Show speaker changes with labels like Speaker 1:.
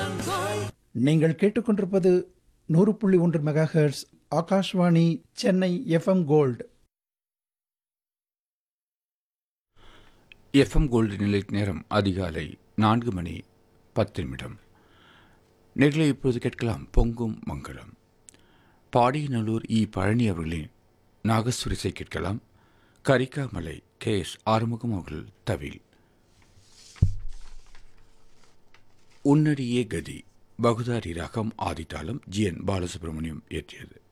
Speaker 1: நீங்கள் கேட்டுக்கொண்டிருப்பது நூறு புள்ளி ஒன்று mega hertz Akashvani Chennai FM gold
Speaker 2: FM gold நிலை நேரம் அதிகாலை நான்கு மணி பத்து நிமிடம் நேர்களை இப்போது கேட்கலாம் பொங்கும் மங்களம் பாடியநல்லூர் இ பழனி அவர்களின் நாகஸ்வரிசை கேட்கலாம் கரிக்காமலை கே எஸ் ஆறுமுகம் அவர்கள் தவில் உன்னடியே கதி பகுதாரி ராகம் ஆதித்தாளம் ஜி என் பாலசுப்ரமணியம் இயற்றியது